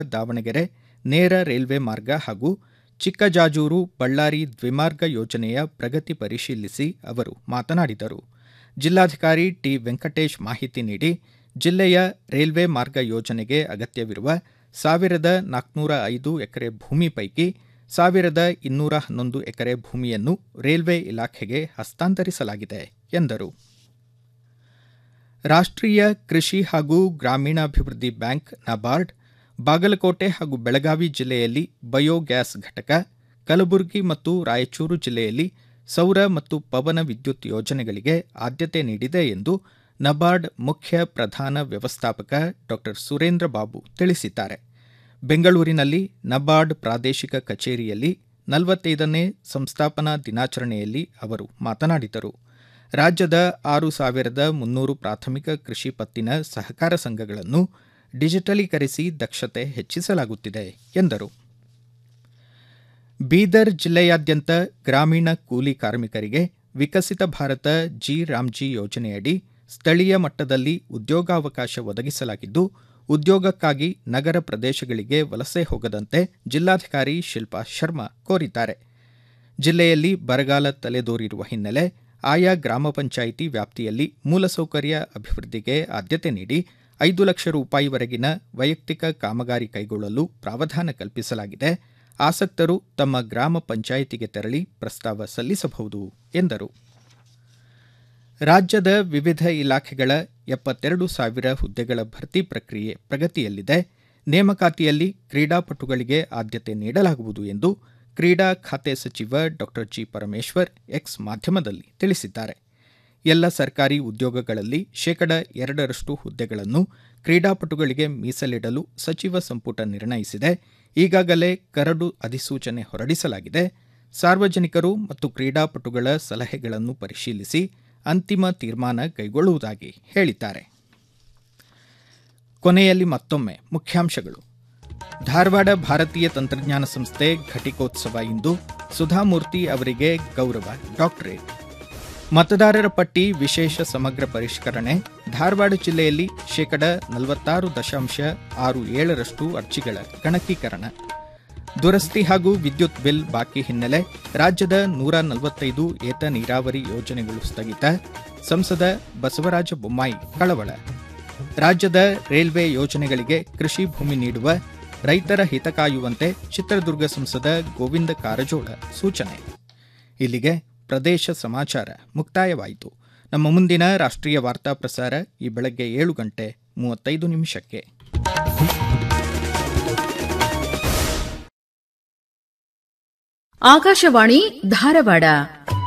ದಾವಣಗೆರೆ ನೇರ ರೈಲ್ವೆ ಮಾರ್ಗ ಹಾಗೂ ಚಿಕ್ಕಜಾಜೂರು ಬಳ್ಳಾರಿ ದ್ವಿಮಾರ್ಗ ಯೋಜನೆಯ ಪ್ರಗತಿ ಪರಿಶೀಲಿಸಿ ಅವರು ಮಾತನಾಡಿದರು ಜಿಲ್ಲಾಧಿಕಾರಿ ಟಿ ವೆಂಕಟೇಶ್ ಮಾಹಿತಿ ನೀಡಿ ಜಿಲ್ಲೆಯ ರೈಲ್ವೆ ಮಾರ್ಗ ಯೋಜನೆಗೆ ಅಗತ್ಯವಿರುವ ಸಾವಿರದ ನಾಲ್ಕುನೂರ ಐದು ಎಕರೆ ಭೂಮಿ ಪೈಕಿ ಸಾವಿರದ ಇನ್ನೂರ ಹನ್ನೊಂದು ಎಕರೆ ಭೂಮಿಯನ್ನು ರೈಲ್ವೆ ಇಲಾಖೆಗೆ ಹಸ್ತಾಂತರಿಸಲಾಗಿದೆ ಎಂದರು ರಾಷ್ಟ್ರೀಯ ಕೃಷಿ ಹಾಗೂ ಗ್ರಾಮೀಣಾಭಿವೃದ್ಧಿ ಬ್ಯಾಂಕ್ ನಬಾರ್ಡ್ ಬಾಗಲಕೋಟೆ ಹಾಗೂ ಬೆಳಗಾವಿ ಜಿಲ್ಲೆಯಲ್ಲಿ ಬಯೋಗ್ಯಾಸ್ ಘಟಕ ಕಲಬುರಗಿ ಮತ್ತು ರಾಯಚೂರು ಜಿಲ್ಲೆಯಲ್ಲಿ ಸೌರ ಮತ್ತು ಪವನ ವಿದ್ಯುತ್ ಯೋಜನೆಗಳಿಗೆ ಆದ್ಯತೆ ನೀಡಿದೆ ಎಂದು ನಬಾರ್ಡ್ ಮುಖ್ಯ ಪ್ರಧಾನ ವ್ಯವಸ್ಥಾಪಕ ಡಾ ಸುರೇಂದ್ರ ಬಾಬು ತಿಳಿಸಿದ್ದಾರೆ ಬೆಂಗಳೂರಿನಲ್ಲಿ ನಬಾರ್ಡ್ ಪ್ರಾದೇಶಿಕ ಕಚೇರಿಯಲ್ಲಿ ನಲವತ್ತೈದನೇ ಸಂಸ್ಥಾಪನಾ ದಿನಾಚರಣೆಯಲ್ಲಿ ಅವರು ಮಾತನಾಡಿದರು ರಾಜ್ಯದ ಆರು ಸಾವಿರದ ಮುನ್ನೂರು ಪ್ರಾಥಮಿಕ ಕೃಷಿ ಪತ್ತಿನ ಸಹಕಾರ ಸಂಘಗಳನ್ನು ಡಿಜಿಟಲೀಕರಿಸಿ ದಕ್ಷತೆ ಹೆಚ್ಚಿಸಲಾಗುತ್ತಿದೆ ಎಂದರು ಬೀದರ್ ಜಿಲ್ಲೆಯಾದ್ಯಂತ ಗ್ರಾಮೀಣ ಕೂಲಿ ಕಾರ್ಮಿಕರಿಗೆ ವಿಕಸಿತ ಭಾರತ ಜಿ ರಾಮ್ಜಿ ಯೋಜನೆಯಡಿ ಸ್ಥಳೀಯ ಮಟ್ಟದಲ್ಲಿ ಉದ್ಯೋಗಾವಕಾಶ ಒದಗಿಸಲಾಗಿದ್ದು ಉದ್ಯೋಗಕ್ಕಾಗಿ ನಗರ ಪ್ರದೇಶಗಳಿಗೆ ವಲಸೆ ಹೋಗದಂತೆ ಜಿಲ್ಲಾಧಿಕಾರಿ ಶಿಲ್ಪಾ ಶರ್ಮಾ ಕೋರಿದ್ದಾರೆ ಜಿಲ್ಲೆಯಲ್ಲಿ ಬರಗಾಲ ತಲೆದೋರಿರುವ ಹಿನ್ನೆಲೆ ಆಯಾ ಗ್ರಾಮ ಪಂಚಾಯಿತಿ ವ್ಯಾಪ್ತಿಯಲ್ಲಿ ಮೂಲಸೌಕರ್ಯ ಅಭಿವೃದ್ಧಿಗೆ ಆದ್ಯತೆ ನೀಡಿ ಐದು ಲಕ್ಷ ರೂಪಾಯಿವರೆಗಿನ ವೈಯಕ್ತಿಕ ಕಾಮಗಾರಿ ಕೈಗೊಳ್ಳಲು ಪ್ರಾವಧಾನ ಕಲ್ಪಿಸಲಾಗಿದೆ ಆಸಕ್ತರು ತಮ್ಮ ಗ್ರಾಮ ಪಂಚಾಯಿತಿಗೆ ತೆರಳಿ ಪ್ರಸ್ತಾವ ಸಲ್ಲಿಸಬಹುದು ಎಂದರು ರಾಜ್ಯದ ವಿವಿಧ ಇಲಾಖೆಗಳ ಎಪ್ಪತ್ತೆರಡು ಸಾವಿರ ಹುದ್ದೆಗಳ ಭರ್ತಿ ಪ್ರಕ್ರಿಯೆ ಪ್ರಗತಿಯಲ್ಲಿದೆ ನೇಮಕಾತಿಯಲ್ಲಿ ಕ್ರೀಡಾಪಟುಗಳಿಗೆ ಆದ್ಯತೆ ನೀಡಲಾಗುವುದು ಎಂದು ಕ್ರೀಡಾ ಖಾತೆ ಸಚಿವ ಡಾ ಜಿ ಪರಮೇಶ್ವರ್ ಎಕ್ಸ್ ಮಾಧ್ಯಮದಲ್ಲಿ ತಿಳಿಸಿದ್ದಾರೆ ಎಲ್ಲ ಸರ್ಕಾರಿ ಉದ್ಯೋಗಗಳಲ್ಲಿ ಶೇಕಡ ಎರಡರಷ್ಟು ಹುದ್ದೆಗಳನ್ನು ಕ್ರೀಡಾಪಟುಗಳಿಗೆ ಮೀಸಲಿಡಲು ಸಚಿವ ಸಂಪುಟ ನಿರ್ಣಯಿಸಿದೆ ಈಗಾಗಲೇ ಕರಡು ಅಧಿಸೂಚನೆ ಹೊರಡಿಸಲಾಗಿದೆ ಸಾರ್ವಜನಿಕರು ಮತ್ತು ಕ್ರೀಡಾಪಟುಗಳ ಸಲಹೆಗಳನ್ನು ಪರಿಶೀಲಿಸಿ ಅಂತಿಮ ತೀರ್ಮಾನ ಕೈಗೊಳ್ಳುವುದಾಗಿ ಹೇಳಿದ್ದಾರೆ ಕೊನೆಯಲ್ಲಿ ಮತ್ತೊಮ್ಮೆ ಮುಖ್ಯಾಂಶಗಳು ಧಾರವಾಡ ಭಾರತೀಯ ತಂತ್ರಜ್ಞಾನ ಸಂಸ್ಥೆ ಘಟಿಕೋತ್ಸವ ಇಂದು ಸುಧಾಮೂರ್ತಿ ಅವರಿಗೆ ಗೌರವ ಡಾಕ್ಟರೇಟ್ ಮತದಾರರ ಪಟ್ಟಿ ವಿಶೇಷ ಸಮಗ್ರ ಪರಿಷ್ಕರಣೆ ಧಾರವಾಡ ಜಿಲ್ಲೆಯಲ್ಲಿ ಶೇಕಡ ನಲವತ್ತಾರು ದಶಾಂಶ ಆರು ಏಳರಷ್ಟು ಅರ್ಜಿಗಳ ಗಣಕೀಕರಣ ದುರಸ್ತಿ ಹಾಗೂ ವಿದ್ಯುತ್ ಬಿಲ್ ಬಾಕಿ ಹಿನ್ನೆಲೆ ರಾಜ್ಯದ ನೂರ ನಲವತ್ತೈದು ಏತ ನೀರಾವರಿ ಯೋಜನೆಗಳು ಸ್ಥಗಿತ ಸಂಸದ ಬಸವರಾಜ ಬೊಮ್ಮಾಯಿ ಕಳವಳ ರಾಜ್ಯದ ರೈಲ್ವೆ ಯೋಜನೆಗಳಿಗೆ ಕೃಷಿ ಭೂಮಿ ನೀಡುವ ರೈತರ ಹಿತ ಕಾಯುವಂತೆ ಚಿತ್ರದುರ್ಗ ಸಂಸದ ಗೋವಿಂದ ಕಾರಜೋಳ ಸೂಚನೆ ಇಲ್ಲಿಗೆ ಪ್ರದೇಶ ಸಮಾಚಾರ ಮುಕ್ತಾಯವಾಯಿತು ನಮ್ಮ ಮುಂದಿನ ರಾಷ್ಟ್ರೀಯ ವಾರ್ತಾ ಪ್ರಸಾರ ಈ ಬೆಳಗ್ಗೆ ಏಳು ಗಂಟೆ ಮೂವತ್ತೈದು ನಿಮಿಷಕ್ಕೆ ಆಕಾಶವಾಣಿ ಧಾರವಾಡ